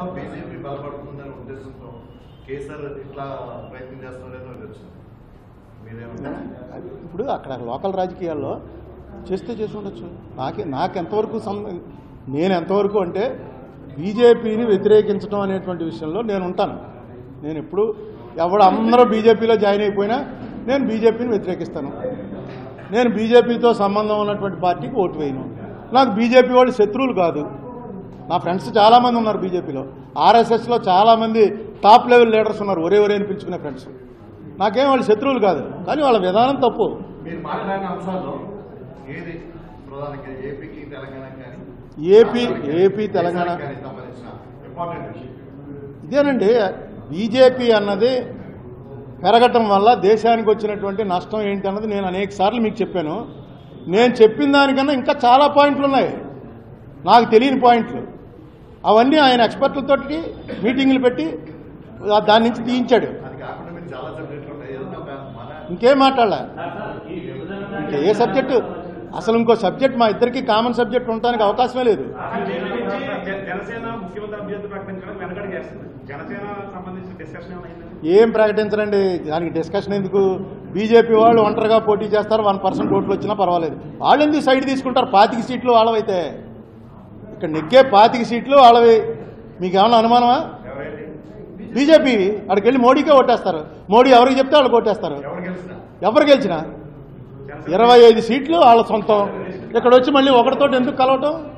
రాష్ట్రంలో బీజేపీ బలపడుతుందనే ఉద్దేశంతో కేసీఆర్ ఇట్లా ప్రయత్నం చేస్తున్నారని నాకు వచ్చింది మీరేమంటారు ఇప్పుడు అక్కడ లోకల్ రాజకీయాల్లో చేస్తే చేసి ఉండొచ్చు నాకే నాకు ఎంతవరకు సం నేను ఎంతవరకు అంటే బీజేపీని వ్యతిరేకించడం అనేటువంటి విషయంలో నేను ఉంటాను నేను ఎప్పుడు ఎవడు అందరూ బీజేపీలో జాయిన్ అయిపోయినా నేను బీజేపీని వ్యతిరేకిస్తాను నేను బీజేపీతో సంబంధం ఉన్నటువంటి పార్టీకి ఓటు వేయను నాకు బీజేపీ వాళ్ళు శత్రువులు కాదు నా ఫ్రెండ్స్ చాలామంది ఉన్నారు బీజేపీలో ఆర్ఎస్ఎస్లో చాలామంది టాప్ లెవెల్ లీడర్స్ ఉన్నారు ఒరే ఒరే అని పిలుచుకునే ఫ్రెండ్స్ నాకేం వాళ్ళు శత్రువులు కాదు కానీ వాళ్ళ విధానం తప్పు మీరు మాట్లాడిన అంశాల్లో ఏది ప్రధానంగా ఏపీకి తెలంగాణకి కానీ ఏపీ ఏపీ తెలంగాణ దేశానికి కానీ సంబంధించిన ఇంపార్టెంట్ విషయం ఇదేనండి బీజేపీ అన్నది పెరగటం వల్ల దేశానికి వచ్చినటువంటి నష్టం ఏంటి అన్నది నేను అనేక సార్లు మీకు చెప్పాను నేను చెప్పిన దానికన్నా ఇంకా చాలా పాయింట్లు ఉన్నాయి నాకు తెలియని పాయింట్లు అవన్నీ ఆయన ఎక్స్పర్ట్లతోటి మీటింగులు పెట్టి ఆ- దాని నుంచి తీయించాడు అది కాకుండా మీరు చాలా సబ్జెక్టులు ఉంటాయి ఏదైనా ఒక మన ఇంకేం మాట్లాడలే ఇంకా ఏ సబ్జెక్టు అసలు ఇంకో సబ్జెక్ట్ మా ఇద్దరికి కామన్ సబ్జెక్ట్ ఉండడానికి అవకాశమే లేదు బీజేపీ నుంచి జ- జనసేన ముఖ్యమంత్రి అభ్యర్థి ప్రకటించడం వెనకడుగు వేస్తుంది జనసేన సంబంధించిన డిస్కషన్ ఏమైంది ఏం ప్రకటించరండి దానికి డిస్కషన్ ఎందుకు బీజేపీ వాళ్ళు ఒంటరిగా పోటీ చేస్తారు వన్ పర్సెంట్ ఓట్లు వచ్చినా పర్వాలేదు వాళ్ళు ఎందుకు సైడ్ తీసుకుంటారు పాతిక సీట్లు వాళ్ళవైతే ఇక్కడ నెగ్గే పాతిక సీట్లు వాళ్ళవి మీకు ఏమన్నా అనుమానమా ఎవరైతే బీజేపీ అక్కడికి వెళ్ళి మోడీకే ఓటేస్తారు మోడీ ఎవరికి చెప్తే వాళ్ళు ఓటేస్తారు ఎవరు గెలిచినా ఎవరు గెలిచినా ఇరవై ఐదు సీట్లు వాళ్ళ సొంతం ఇక్కడ వచ్చి మళ్ళీ ఒకటితోటి ఎందుకు కలవటం